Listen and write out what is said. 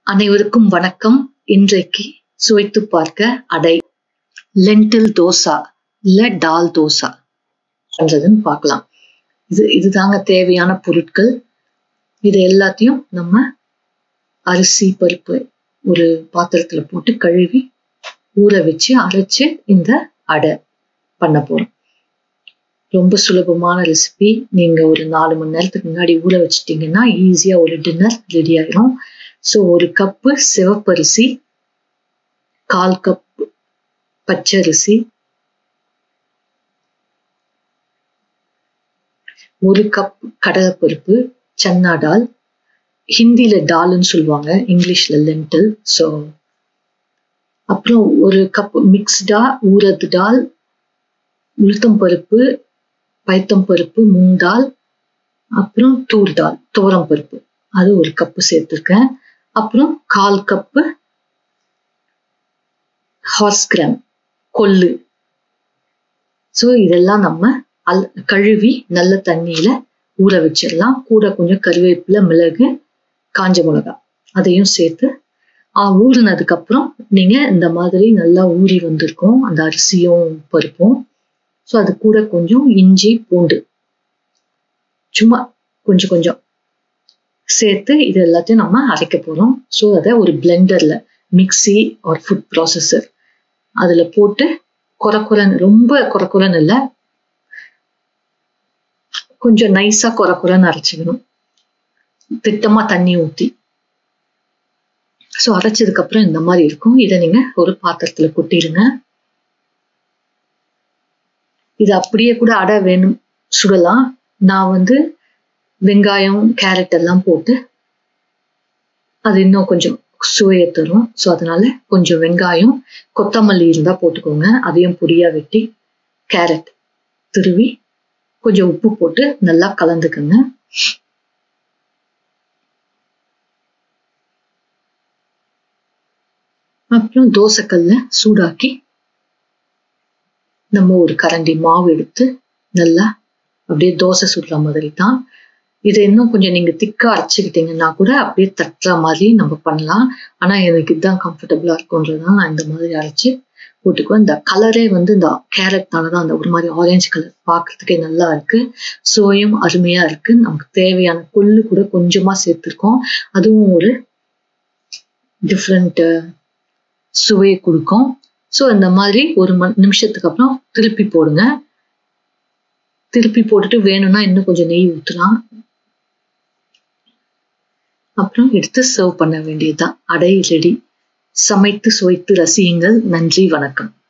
அனைவருக்கும் வணக்கம் இன்றைக்கு சுவைத்து பார்க்க அடை லென்டில் தோசா இல்ல டால் தோசா பண்றதுன்னு பார்க்கலாம் இது இதுதாங்க தேவையான பொருட்கள் இது எல்லாத்தையும் நம்ம அரிசி பருப்பு ஒரு பாத்திரத்துல போட்டு கழுவி ஊற வச்சு அரைச்சு இந்த அடை பண்ண போறோம் ரொம்ப சுலபமான ரெசிபி நீங்க ஒரு நாலு மணி நேரத்துக்கு முன்னாடி ஊற வச்சிட்டீங்கன்னா ஈஸியா ஒரு டின்னர் ரெடி ஆயிடும் ஸோ ஒரு கப்பு சிவப்பரிசி கால் கப் பச்சரிசி ஒரு கப் கடலைப்பருப்பு சன்னா டால் ஹிந்தியில டால்னு சொல்லுவாங்க இங்கிலீஷ்ல லென்டில் ஸோ அப்புறம் ஒரு கப் மிக்ஸ்டா ஊறது டால் உளுத்தம் பருப்பு பைத்தம் பருப்பு மூங் டால் அப்புறம் தூர் டால் துவரம் பருப்பு அது ஒரு கப்பு சேர்த்துருக்கேன் அப்புறம் கால் கப்பு ஹார்ஸ் கிராம் கொள்ளு ஸோ இதெல்லாம் நம்ம அல் கழுவி நல்ல தண்ணியில ஊற வச்சிடலாம் கூட கொஞ்சம் கருவேப்பிலை மிளகு காஞ்ச மிளகா அதையும் சேர்த்து ஊறினதுக்கு அப்புறம் நீங்க இந்த மாதிரி நல்லா ஊறி வந்திருக்கும் அந்த அரிசியும் பருப்பும் ஸோ அது கூட கொஞ்சம் இஞ்சி பூண்டு சும்மா கொஞ்சம் கொஞ்சம் சேர்த்து இது எல்லாத்தையும் நம்ம அரைக்க போறோம் ஸோ அதை ஒரு பிளெண்டர்ல மிக்சி ஒரு ஃபுட் ப்ராசஸர் அதுல போட்டு குறை குறைன்னு ரொம்ப குறை குறைன்னு இல்லை கொஞ்சம் நைஸா குறை குறைன்னு அரைச்சிக்கணும் திட்டமா தண்ணி ஊற்றி ஸோ அரைச்சதுக்கு அப்புறம் இந்த மாதிரி இருக்கும் இதை நீங்க ஒரு பாத்திரத்துல கொட்டிடுங்க இது அப்படியே கூட அடை வேணும் சுடலாம் நான் வந்து வெங்காயம் கேரட் எல்லாம் போட்டு அது இன்னும் கொஞ்சம் சுவையை தரும் ஸோ அதனால கொஞ்சம் வெங்காயம் கொத்தமல்லி இருந்தால் போட்டுக்கோங்க அதையும் பொடியா வெட்டி கேரட் துருவி கொஞ்சம் உப்பு போட்டு நல்லா கலந்துக்குங்க அப்புறம் தோசைக்கல்ல சூடாக்கி நம்ம ஒரு கரண்டி மாவு எடுத்து நல்லா அப்படியே தோசை சுடுற மாதிரி தான் இதை இன்னும் கொஞ்சம் நீங்க திக்கா அரைச்சுக்கிட்டீங்கன்னா கூட அப்படியே தட்டுற மாதிரி நம்ம பண்ணலாம் ஆனா எனக்கு இதுதான் கம்ஃபர்டபுளா இருக்கும்ன்றதுனால நான் இந்த மாதிரி அரைச்சு போட்டுக்குவேன் இந்த கலரே வந்து இந்த கேரட்னால தான் அந்த ஒரு மாதிரி ஆரஞ்சு கலர் பார்க்கறதுக்கே நல்லா இருக்கு சுவையும் அருமையா இருக்கு நமக்கு தேவையான கொள்ளு கூட கொஞ்சமா சேர்த்துருக்கோம் அதுவும் ஒரு டிஃப்ரெண்ட் சுவையை கொடுக்கும் ஸோ இந்த மாதிரி ஒரு மணி நிமிஷத்துக்கு அப்புறம் திருப்பி போடுங்க திருப்பி போட்டுட்டு வேணும்னா இன்னும் கொஞ்சம் நெய் ஊற்றலாம் அப்புறம் எடுத்து சர்வ் பண்ண வேண்டியதுதான் அடை ரெடி சமைத்து சுவைத்து ரசியுங்கள் நன்றி வணக்கம்